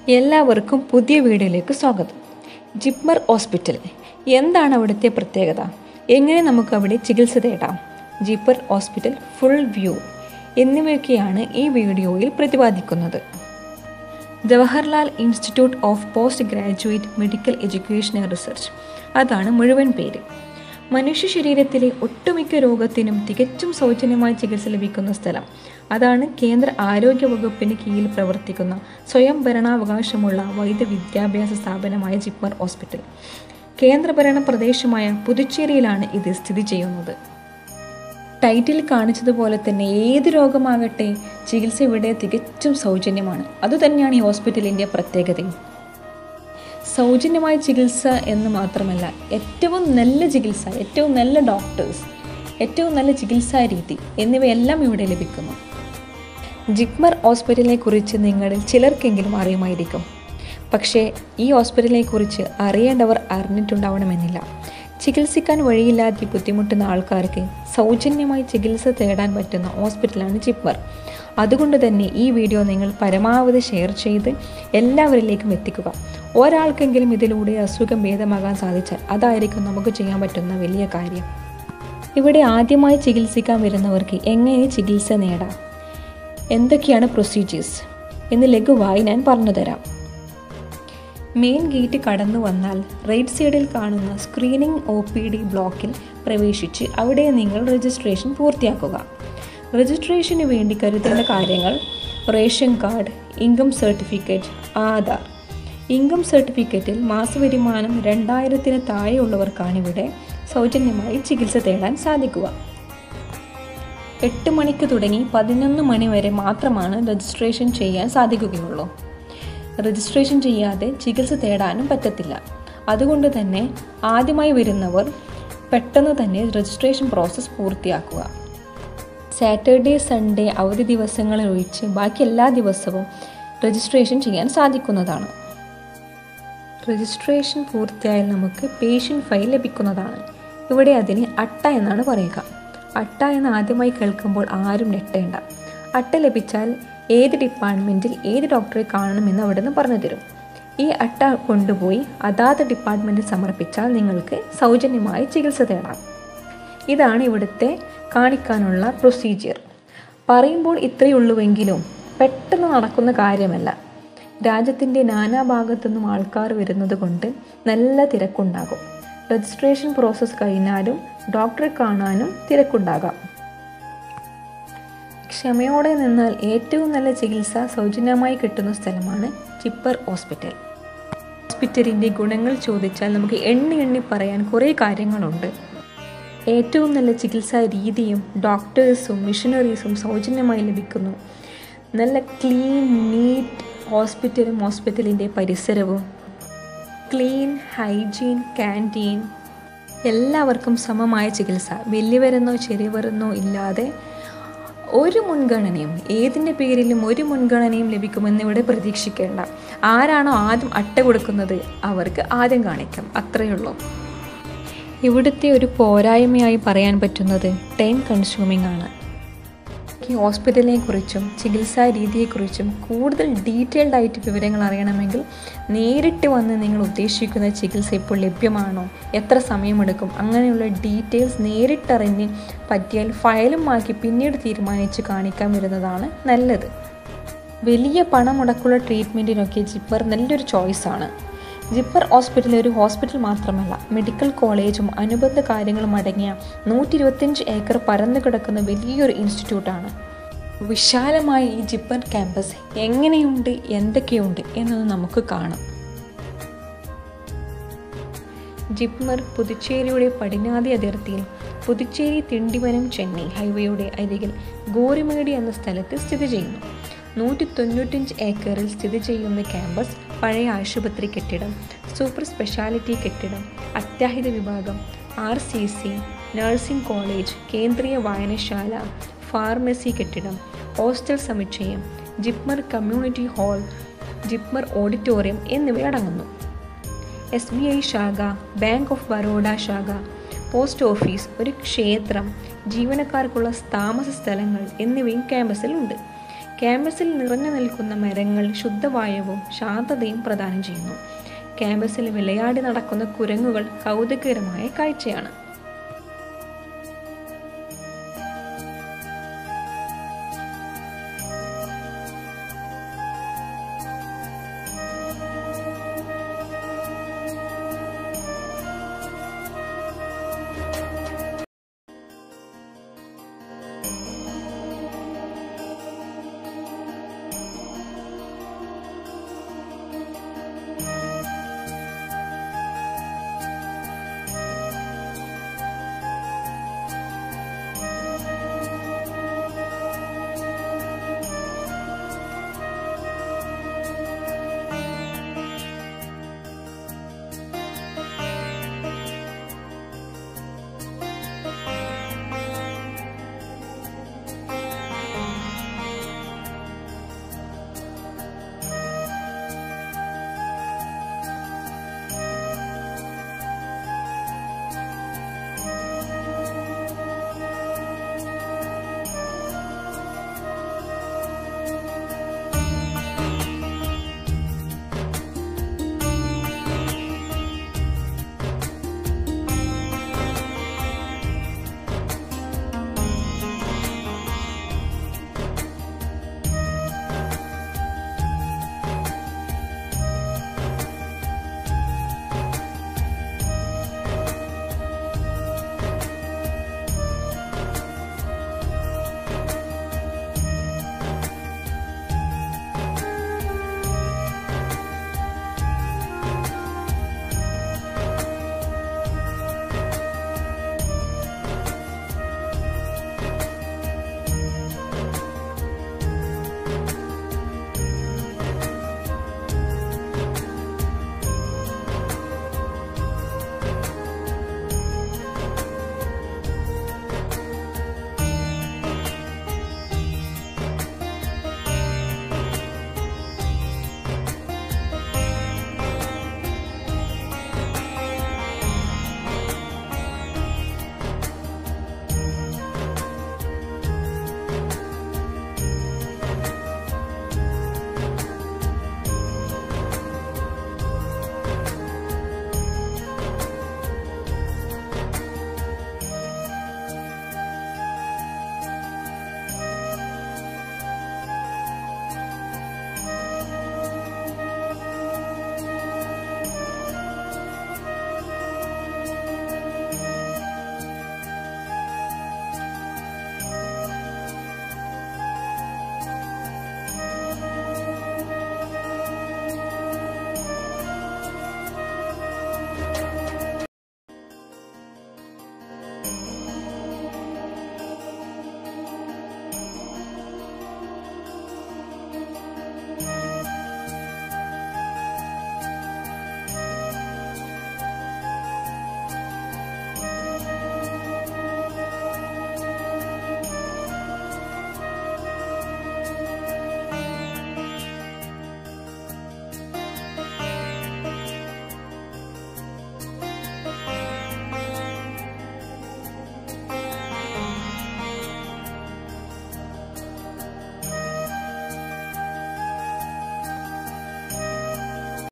എല്ലാവർക്കും പുതിയ വീഡിയോയിലേക്ക് സ്വാഗതം ജിപ്മർ ഹോസ്പിറ്റൽ എന്താണ് അവിടുത്തെ പ്രത്യേകത എങ്ങനെ നമുക്ക് അവിടെ ചികിത്സ തേടാം ജിപ്പർ ഹോസ്പിറ്റൽ ഫുൾ വ്യൂ എന്നിവയൊക്കെയാണ് ഈ വീഡിയോയിൽ പ്രതിപാദിക്കുന്നത് Jawaharlal institute of post graduate medical education and research അതാണ് മുഴുവൻ പേര് മനുഷ്യ ശരീരത്തിലെ ഒട്ടുമിക്ക രോഗത്തിനും തികച്ചും സൗജന്യമായി ചികിത്സ ലഭിക്കുന്ന സ്ഥലം അതാണ് കേന്ദ്ര ആരോഗ്യ വകുപ്പിന് കീഴിൽ പ്രവർത്തിക്കുന്ന സ്വയം ഭരണാവകാശമുള്ള വൈദ്യ വിദ്യാഭ്യാസ സ്ഥാപനമായ ജിപ്മർ ഹോസ്പിറ്റൽ കേന്ദ്രഭരണ പ്രദേശമായ പുതുച്ചേരിയിലാണ് ഇത് സ്ഥിതി ചെയ്യുന്നത് ടൈറ്റിൽ കാണിച്ചതുപോലെ തന്നെ ഏത് രോഗമാകട്ടെ ചികിത്സ ഇവിടെ തികച്ചും സൗജന്യമാണ് അതുതന്നെയാണ് ഈ ഹോസ്പിറ്റലിൻ്റെ പ്രത്യേകതയും സൗജന്യമായ ചികിത്സ എന്ന് മാത്രമല്ല ഏറ്റവും നല്ല ചികിത്സ ഏറ്റവും നല്ല ഡോക്ടേഴ്സ് ഏറ്റവും നല്ല ചികിത്സാ രീതി എന്നിവയെല്ലാം ഇവിടെ ലഭിക്കുന്നു ജിഗ്മർ ഹോസ്പിറ്റലിനെ കുറിച്ച് നിങ്ങളിൽ ചിലർക്കെങ്കിലും അറിയുമായിരിക്കും പക്ഷേ ഈ ഹോസ്പിറ്റലിനെ കുറിച്ച് അറിയേണ്ടവർ അറിഞ്ഞിട്ടുണ്ടാവണമെന്നില്ല ചികിത്സിക്കാൻ വഴിയില്ലാതെ ബുദ്ധിമുട്ടുന്ന ആൾക്കാർക്ക് സൗജന്യമായി ചികിത്സ തേടാൻ പറ്റുന്ന ഹോസ്പിറ്റലാണ് ജിപ്മർ അതുകൊണ്ട് തന്നെ ഈ വീഡിയോ നിങ്ങൾ പരമാവധി ഷെയർ ചെയ്ത് എല്ലാവരിലേക്കും എത്തിക്കുക ഒരാൾക്കെങ്കിലും ഇതിലൂടെ അസുഖം ഭേദമാകാൻ സാധിച്ചാൽ അതായിരിക്കും നമുക്ക് ചെയ്യാൻ പറ്റുന്ന വലിയ കാര്യം ഇവിടെ ആദ്യമായി ചികിത്സിക്കാൻ വരുന്നവർക്ക് എങ്ങനെ ചികിത്സ നേടാം എന്തൊക്കെയാണ് പ്രൊസീജിയേഴ്സ് എന്ന് ലഘുവായി ഞാൻ പറഞ്ഞുതരാം മെയിൻ ഗേറ്റ് കടന്നു വന്നാൽ റൈറ്റ് സൈഡിൽ കാണുന്ന സ്ക്രീനിംഗ് ഒ പി ഡി ബ്ലോക്കിൽ പ്രവേശിച്ച് അവിടെ നിങ്ങൾ രജിസ്ട്രേഷൻ പൂർത്തിയാക്കുക രജിസ്ട്രേഷന് വേണ്ടി കരുതേണ്ട കാര്യങ്ങൾ ration card income certificate Aadhaar income സർട്ടിഫിക്കറ്റിൽ മാസവരുമാനം രണ്ടായിരത്തിന് താഴെയുള്ളവർക്കാണ് ഇവിടെ സൗജന്യമായി ചികിത്സ തേടാൻ സാധിക്കുക എട്ട് മണിക്ക് തുടങ്ങി പതിനൊന്ന് മണി വരെ മാത്രമാണ് രജിസ്ട്രേഷൻ ചെയ്യാൻ സാധിക്കുകയുള്ളൂ രജിസ്ട്രേഷൻ ചെയ്യാതെ ചികിത്സ തേടാനും പറ്റത്തില്ല അതുകൊണ്ട് തന്നെ ആദ്യമായി വരുന്നവർ പെട്ടെന്ന് തന്നെ രജിസ്ട്രേഷൻ പ്രോസസ്സ് പൂർത്തിയാക്കുക സാറ്റർഡേ സൺഡേ അവധി ദിവസങ്ങളിൽ ഒഴിച്ച് ബാക്കി എല്ലാ ദിവസവും രജിസ്ട്രേഷൻ ചെയ്യാൻ സാധിക്കുന്നതാണ് രജിസ്ട്രേഷൻ പൂർത്തിയായാൽ നമുക്ക് പേഷ്യൻ്റ് ഫയൽ ലഭിക്കുന്നതാണ് ഇവിടെ അതിന് അട്ട എന്നാണ് പറയുക അട്ട എന്ന് ആദ്യമായി കേൾക്കുമ്പോൾ ആരും ഞെട്ടേണ്ട അട്ട ലഭിച്ചാൽ ഏത് ഡിപ്പാർട്ട്മെൻറ്റിൽ ഏത് ഡോക്ടറെ കാണണമെന്ന് അവിടെ നിന്ന് പറഞ്ഞു തരും ഈ അട്ട കൊണ്ടുപോയി അതാത് ഡിപ്പാർട്ട്മെൻറ്റിൽ സമർപ്പിച്ചാൽ നിങ്ങൾക്ക് സൗജന്യമായി ചികിത്സ തേടാം ഇതാണ് ഇവിടുത്തെ കാണിക്കാനുള്ള പ്രൊസീജിയർ പറയുമ്പോൾ ഇത്രയേ ഉള്ളുവെങ്കിലും പെട്ടെന്ന് നടക്കുന്ന കാര്യമല്ല രാജ്യത്തിൻ്റെ നാനാഭാഗത്തു നിന്നും ആൾക്കാർ വരുന്നത് കൊണ്ട് നല്ല തിരക്കുണ്ടാകും രജിസ്ട്രേഷൻ പ്രോസസ്സ് കഴിഞ്ഞാലും ഡോക്ടറെ കാണാനും തിരക്കുണ്ടാകാം ക്ഷമയോടെ നിന്നാൽ ഏറ്റവും നല്ല ചികിത്സ സൗജന്യമായി കിട്ടുന്ന സ്ഥലമാണ് ചിപ്പർ ഹോസ്പിറ്റൽ ഹോസ്പിറ്റലിൻ്റെ ഗുണങ്ങൾ ചോദിച്ചാൽ നമുക്ക് എണ്ണി എണ്ണി പറയാൻ കുറേ കാര്യങ്ങളുണ്ട് ഏറ്റവും നല്ല ചികിത്സാ രീതിയും ഡോക്ടേഴ്സും മിഷനറീസും സൗജന്യമായി ലഭിക്കുന്നു നല്ല ക്ലീൻ നീറ്റ് ഹോസ്പിറ്റലും ഹോസ്പിറ്റലിൻ്റെ പരിസരവും ക്ലീൻ ഹൈജീൻ ക്യാൻറ്റീൻ എല്ലാവർക്കും സമമായ ചികിത്സ വലിയവരെന്നോ ചെറിയവരെന്നോ ഇല്ലാതെ ഒരു മുൻഗണനയും ഏതിൻ്റെ പേരിലും ഒരു മുൻഗണനയും ലഭിക്കുമെന്ന് ഇവിടെ പ്രതീക്ഷിക്കേണ്ട ആരാണോ ആദ്യം അട്ട കൊടുക്കുന്നത് അവർക്ക് ആദ്യം കാണിക്കാം അത്രയേ ഉള്ളൂ ഇവിടുത്തെ ഒരു പോരായ്മയായി പറയാൻ പറ്റുന്നത് ടൈം കൺസ്യൂമിംഗ് ആണ് ഈ ഹോസ്പിറ്റലിനെ കുറിച്ചും ചികിത്സാ രീതിയെക്കുറിച്ചും കൂടുതൽ ഡീറ്റെയിൽഡ് ആയിട്ട് വിവരങ്ങൾ അറിയണമെങ്കിൽ നേരിട്ട് വന്ന് നിങ്ങൾ ഉദ്ദേശിക്കുന്ന ചികിത്സ ഇപ്പോൾ ലഭ്യമാണോ എത്ര സമയമെടുക്കും അങ്ങനെയുള്ള ഡീറ്റെയിൽസ് നേരിട്ടറിഞ്ഞ് പറ്റിയാൽ ഫയലും ആക്കി പിന്നീട് തീരുമാനിച്ച് കാണിക്കാൻ വരുന്നതാണ് നല്ലത് വലിയ പണം മുടക്കുള്ള ട്രീറ്റ്മെൻറ്റിനൊക്കെ ജിപ്പർ നല്ലൊരു ചോയ്സാണ് ജിപ്പർ ഹോസ്പിറ്റൽ ഒരു ഹോസ്പിറ്റൽ മാത്രമല്ല മെഡിക്കൽ കോളേജും അനുബന്ധ കാര്യങ്ങളും അടങ്ങിയ നൂറ്റി ഇരുപത്തിയഞ്ച് ഏക്കർ പരന്നു കിടക്കുന്ന വലിയൊരു ഇൻസ്റ്റിറ്റ്യൂട്ടാണ് വിശാലമായ ഈ ജിപ്പർ ക്യാമ്പസ് എങ്ങനെയുണ്ട് എന്തൊക്കെയുണ്ട് എന്നത് നമുക്ക് കാണാം ജിപ്മർ പുതുച്ചേരിയുടെ പടിഞ്ഞാതി അതിർത്തിയിൽ പുതുച്ചേരി തിണ്ടിവനം ചെന്നൈ ഹൈവേയുടെ അരികിൽ ഗോറിമേടി എന്ന സ്ഥലത്ത് സ്ഥിതി ചെയ്യുന്നു നൂറ്റി തൊണ്ണൂറ്റഞ്ച് ഏക്കറിൽ സ്ഥിതി ചെയ്യുന്ന ക്യാമ്പസ് പഴയ ആശുപത്രി കെട്ടിടം സൂപ്പർ സ്പെഷ്യാലിറ്റി കെട്ടിടം അത്യാഹിത വിഭാഗം R C C nursing college കേന്ദ്രീയ വായനശാല ഫാർമസി കെട്ടിടം ഹോസ്റ്റൽ സമുച്ചയം JIPMER community hall JIPMER auditorium എന്നിവയടങ്ങുന്നു എസ് ബി ഐ ശാഖ ബാങ്ക് ഓഫ് ബറോഡ ശാഖ പോസ്റ്റ് ഓഫീസ് ഒരു ക്ഷേത്രം ജീവനക്കാർക്കുള്ള താമസ സ്ഥലങ്ങൾ എന്നിവയും ക്യാമ്പസിലുണ്ട് ക്യാമ്പസിൽ നിറഞ്ഞു നിൽക്കുന്ന മരങ്ങൾ ശുദ്ധവായുവും ശാന്തതയും പ്രദാനം ചെയ്യുന്നു ക്യാമ്പസിൽ വിളയാടി നടക്കുന്ന കുരങ്ങുകൾ കൗതുകകരമായ കാഴ്ചയാണ്